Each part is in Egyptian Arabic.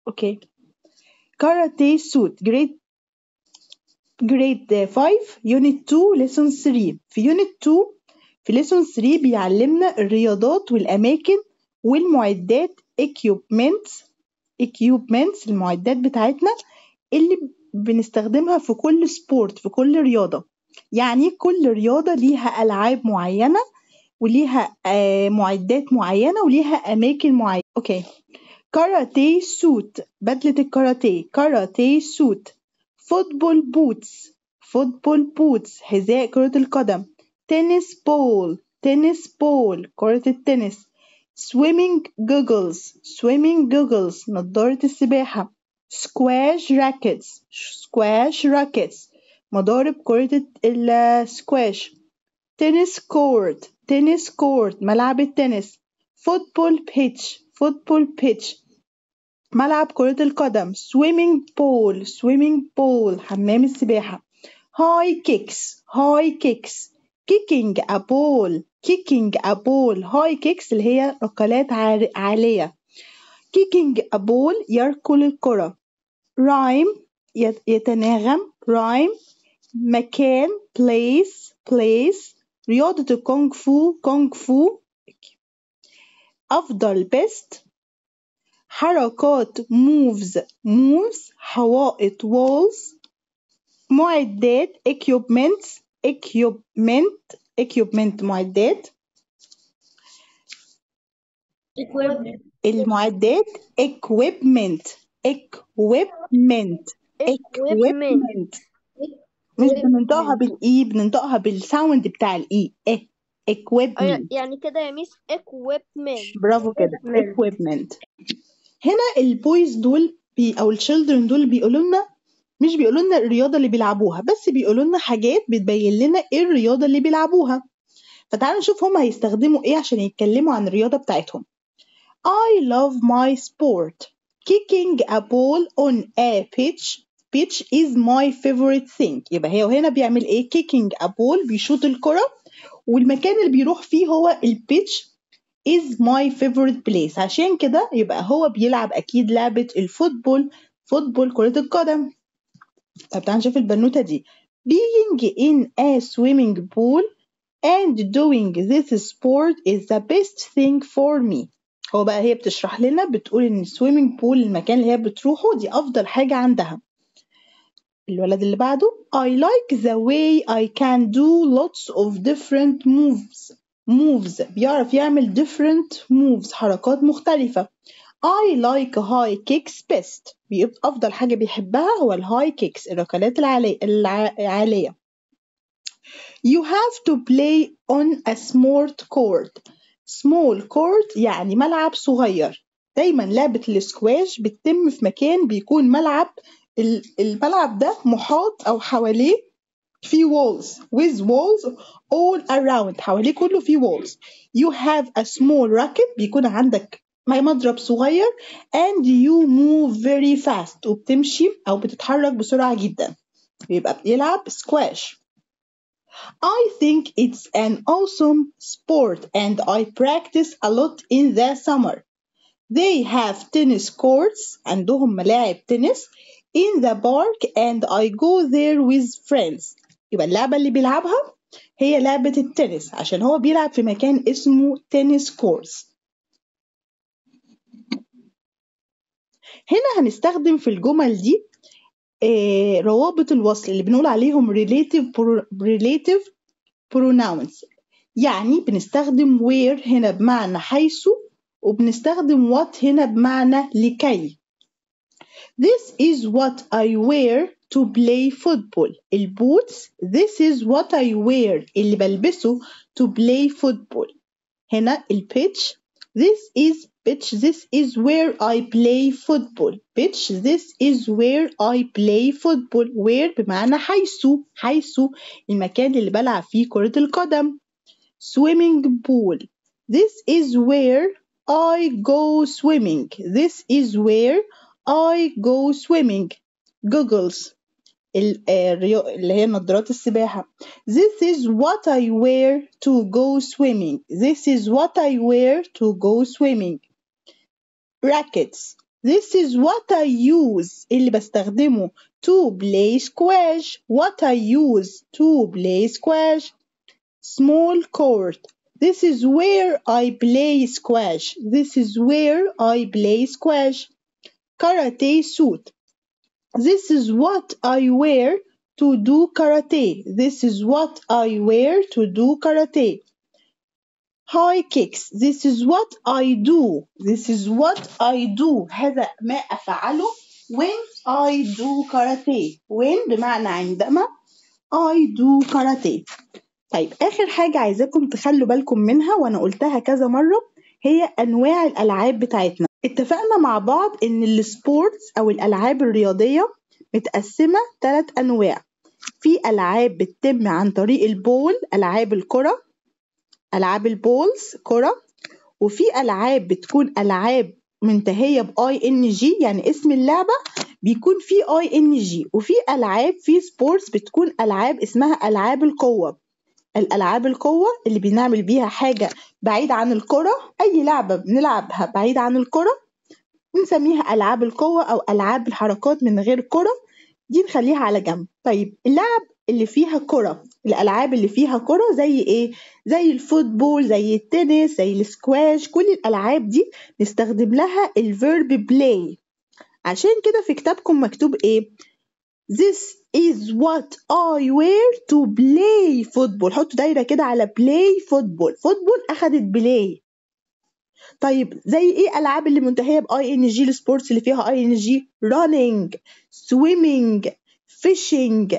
اوكي كاراتيه سوت جريد جريد 5 يونت 2 ليسون 3 في يونت 2 في ليسون 3 بيعلمنا الرياضات والاماكن والمعدات equipments equipments المعدات بتاعتنا اللي بنستخدمها في كل سبورت في كل رياضة يعني كل رياضة ليها ألعاب معينة وليها آه معدات معينة وليها أماكن معينة أوكي كاراتيه سوت بدلة الكاراتيه كاراتيه سوت فوتبول بوتس فوتبول بوتس حذاء كرة القدم تنس بول تنس بول كرة التنس swimming goggles swimming goggles نظارة السباحة squash rackets squash rackets مضارب كرة السكواش تنس كورت تنس كورت ملعب التنس فوتبول بيتش فوتبول بيتش ملعب كرة القدم swimming pool swimming pool حمام السباحة high kicks high kicks kicking a ball kicking a ball high kicks اللي هي ركلات عالية kicking a ball يركل الكرة rhyme يتناغم rhyme مكان place place رياضة الكونغ فو كونغ فو أفضل best حركات moves moves حوائط walls معدات equipments equipment equipment معدات equipment المعدات equipment equipment equipment مش بننطقها بالاي بننطقها بالساوند بتاع الاي ايه equipment يعني كده يا ميس equipment برافو كده equipment هنا البويز دول بي او الشيلدرن دول بيقولوا لنا مش بيقولوا لنا الرياضة اللي بيلعبوها بس بيقولوا لنا حاجات بتبين لنا ايه الرياضة اللي بيلعبوها فتعالوا نشوف هم هيستخدموا ايه عشان يتكلموا عن الرياضة بتاعتهم I love my sport kicking a ball on a pitch pitch is my favorite thing يبقى هي وهنا بيعمل ايه kicking a ball بيشوط الكرة والمكان اللي بيروح فيه هو البيتش is my favorite place عشان كده يبقى هو بيلعب أكيد لعبة الفوتبول فوتبول كرة القدم طب تعالى نشوف البنوتة دي being in a swimming pool and doing this sport is the best thing for me هو بقى هي بتشرح لنا بتقول ان السويمنج بول المكان اللي هي بتروحه دي افضل حاجة عندها الولد اللي بعده I like the way I can do lots of different moves moves بيعرف يعمل different moves حركات مختلفة I like high kicks best بيبقى أفضل حاجة بيحبها هو الهاي كيكس الركلات العالية العالية You have to play on a smart court small court يعني ملعب صغير دايما لعبة السكواش بتتم في مكان بيكون ملعب الملعب ده محاط أو حواليه في walls with walls all around حواليه كله في walls you have a small racket بيكون عندك مضرب صغير and you move very fast وبتمشي أو بتتحرك بسرعة جدا بيبقى بيلعب squash I think it's an awesome sport and I practice a lot in the summer. They have tennis courts عندهم ملاعب تنس in the park and I go there with friends. يبقى اللعبة اللي بيلعبها هي لعبة التنس عشان هو بيلعب في مكان اسمه تنس كورس هنا هنستخدم في الجمل دي آه روابط الوصل اللي بنقول عليهم relative relative pronouns يعني بنستخدم where هنا بمعنى حيث وبنستخدم what هنا بمعنى لكي This is what I wear to play football. البوتس This is what I wear اللي بلبسه to play football. هنا البيتش This is pitch. This is where I play football. Pitch. This is where I play football. Where بمعنى حيث حيث المكان اللي بلعب فيه كرة القدم. Swimming pool. This is where I go swimming. This is where I go swimming. Goggles. اللي هي نظارات السباحة. This is what I wear to go swimming. This is what I wear to go swimming. Rackets. This is what I use اللي بستخدمه to play squash what I use to play squash small court this is where I play squash this is where I play squash karate suit this is what I wear to do karate this is what I wear to do karate high kicks this is what I do this is what I do هذا ما أفعله when I do karate when بمعنى عندما I do karate طيب آخر حاجة عايزاكم تخلوا بالكم منها وأنا قلتها كذا مرة هي أنواع الألعاب بتاعتنا اتفقنا مع بعض إن السبورتس أو الألعاب الرياضية متقسمة ثلاث أنواع في ألعاب بتتم عن طريق البول ألعاب الكرة ألعاب البولز كرة وفي ألعاب بتكون ألعاب منتهية باي ان جي يعني اسم اللعبة بيكون فيه اي ان جي وفي ألعاب في سبورتس بتكون ألعاب اسمها ألعاب القوة الألعاب القوة اللي بنعمل بيها حاجة بعيد عن الكرة أي لعبة بنلعبها بعيد عن الكرة بنسميها ألعاب القوة أو ألعاب الحركات من غير كرة دي نخليها على جنب طيب اللعب اللي فيها كرة الألعاب اللي فيها كرة زي إيه؟ زي الفوتبول زي التنس زي السكواش كل الألعاب دي نستخدم لها الفيرب play عشان كده في كتابكم مكتوب إيه؟ This is what I wear to play football حطوا دايرة كده على play football football أخدت play طيب زي ايه الالعاب اللي منتهيه باي ان جي السبورتس اللي فيها اي ان جي running swimming fishing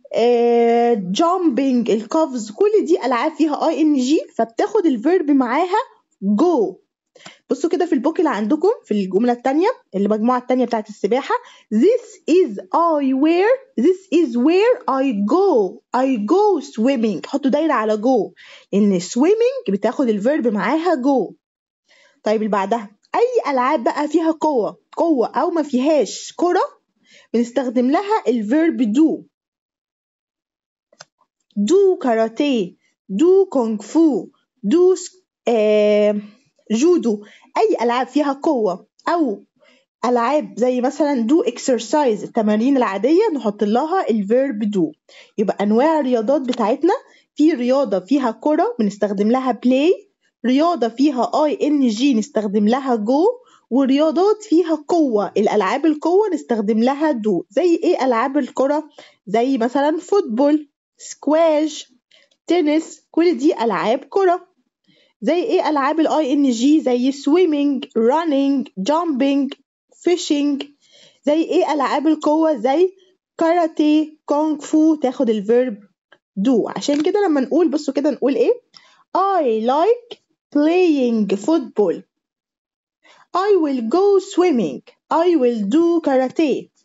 جامبينج القفز كل دي العاب فيها اي ان جي فبتاخد الفيرب معاها جو بصوا كده في البوك اللي عندكم في الجمله الثانيه المجموعه الثانيه بتاعت السباحه this is I where this is where I go I go swimming حطوا دايره على جو لان swimming بتاخد الفيرب معاها جو طيب اللي بعدها اي العاب بقى فيها قوه قوه او ما فيهاش كره بنستخدم لها الفيرب do do karate do kung fu do آه جودو اي العاب فيها قوه او العاب زي مثلا do exercise التمارين العاديه نحط لها الفيرب do يبقى انواع الرياضات بتاعتنا في رياضه فيها كره بنستخدم لها play رياضه فيها اي ان جي نستخدم لها جو ورياضات فيها قوة الألعاب القوة نستخدم لها دو زي إيه ألعاب الكرة زي مثلا فوتبول سكواش تنس كل دي ألعاب كرة زي إيه ألعاب الآي إن جي زي سويمينج رانينج جامبينج فيشينج زي إيه ألعاب القوة زي كاراتيه كونغ فو تاخد الفيرب دو عشان كده لما نقول بصوا كده نقول إيه I like playing football I will go swimming I will do karate